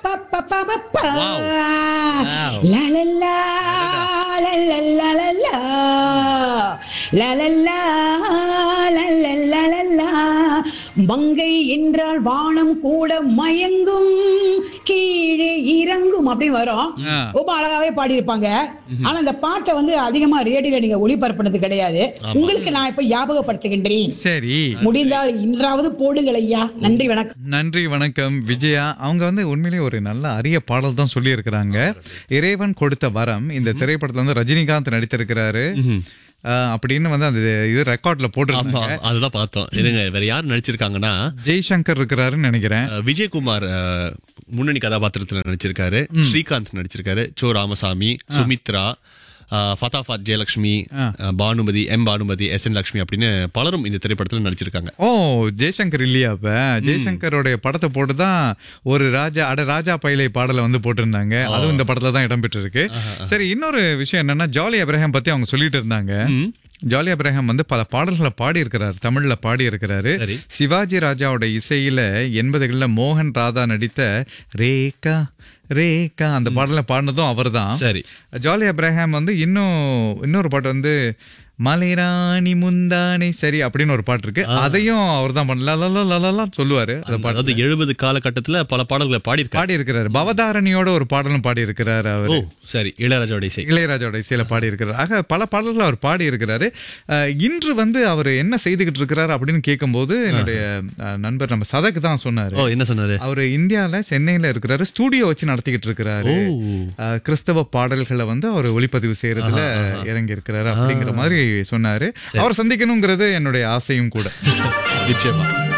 பா, பா, பா, பா, பா. Wow. Wow. லா, லா, லா, லா, லா, லா, லா, லா. லா, லா, லா, லா, லா, லா, லா, லா. மங்கை என்றால் வானம் கூட மயங்கும் கீழே இறங்கும் அப்படி வரும் ஆ. ரொம்ப அழகாவே பாடியிருப்பாங்க ஆனா இந்த பாட்டை வந்து அதிகமா ரேடியோல நீங்க ஒளிபரப்புனது கிடையாது உங்களுக்கு நான் இப்ப ஞாபகப்படுத்துகின்றேன் சரி முடிந்தால் இன்றாவது போடுங்கள் ஐயா நன்றி வணக்கம் நன்றி வணக்கம் விஜயா அவங்க வந்து உண்மையிலேயே ஒரு நல்ல அரிய பாடல் தான் சொல்லி இருக்கிறாங்க இறைவன் கொடுத்த வரம் இந்த திரைப்படத்துல வந்து ரஜினிகாந்த் நடித்திருக்கிறாரு அஹ், அப்படின்னு வந்து அந்த இது ரெக்கார்ட்ல ஆமா போட்டிருக்காங்க அதுதான் பார்த்தோம் இருங்க வேற யார் நடிச்சிருக்காங்கன்னா ஜெய்சங்கர் இருக்கிறாருன்னு நினைக்கிறேன் அஹ், விஜயகுமார் அஹ், முன்னணி கதாபாத்திரத்துல நடிச்சிருக்காரு ஸ்ரீகாந்த் நடிச்சிருக்காரு சோ ராமசாமி சுமித்ரா அஹ், ஃபதாஃபாத் ஜெயலட்சுமி அஹ், Bhanumathi M Bhanumathi S N Lakshmi அப்படின்னு பலரும் இந்த திரைப்படத்துல நடிச்சிருக்காங்க ஓ ஜெய்சங்கர் இல்லையா அப்ப ஜெய்சங்கரோடைய படத்தை போட்டுதான் ஒரு ராஜா அட ராஜா பைலை பாடலை வந்து போட்டிருந்தாங்க அதுவும் இந்த படத்துல தான் இடம்பெற்று இருக்கு சரி இன்னொரு விஷயம் என்னன்னா ஜாலி அப்ரஹாம் பத்தி அவங்க சொல்லிட்டு இருந்தாங்க ஜாலி அப்ரஹாம் வந்து பல பாடல்களை பாடி இருக்கிறார் தமிழ்ல பாடி இருக்கிறாரு சரி. சிவாஜி ராஜாவோட இசையில எண்பதுகள்ல மோகன் ராதா நடித்த ரேகா ரேகா அந்த பாடலை பாடினதும் அவர்தான் சரி ஜாலி அப்ரஹாம் வந்து இன்னும் இன்னொரு பாட்டு வந்து மலைராணி முந்தானை சரி அப்படின்னு ஒரு பாட்டு இருக்கு அதையும் அவர் தான் பண்ணல சொல்லுவாரு அந்த பாட்டு அதாவது எழுபது காலகட்டத்துல பல பாடல்களை பாடியிருக்காரு பாடி இருக்கிறாரு பவதாரணியோட ஒரு பாடலும் பாடி இருக்கிறாரு ஓ அவர் சரி இளையராஜாவோட இசை இளையராஜாவோட இசையில பாடி இருக்கிறார் ஆக பல பாடல்கள் அவர் பாடி இருக்கிறாரு அஹ், இன்று வந்து அவர் என்ன செய்துகிட்டு இருக்கிறாரு அப்படின்னு கேட்கும்போது என்னுடைய அஹ், நண்பர் நம்ம சதக்கு தான் சொன்னாரு ஓ என்ன சொன்னாரு அவர் இந்தியால சென்னையில இருக்கிறாரு ஸ்டூடியோ வச்சு நடத்திக்கிட்டு இருக்கிறாரு ஓ. அஹ், கிறிஸ்தவ பாடல்களை வந்து அவர் ஒளிப்பதிவு செய்யறதுல இறங்கி இருக்கிறாரு அப்படிங்கிற மாதிரி சொன்னாரு அவர் சந்திக்கணுங்கிறது என்னுடைய ஆசையும் கூட நிச்சயமா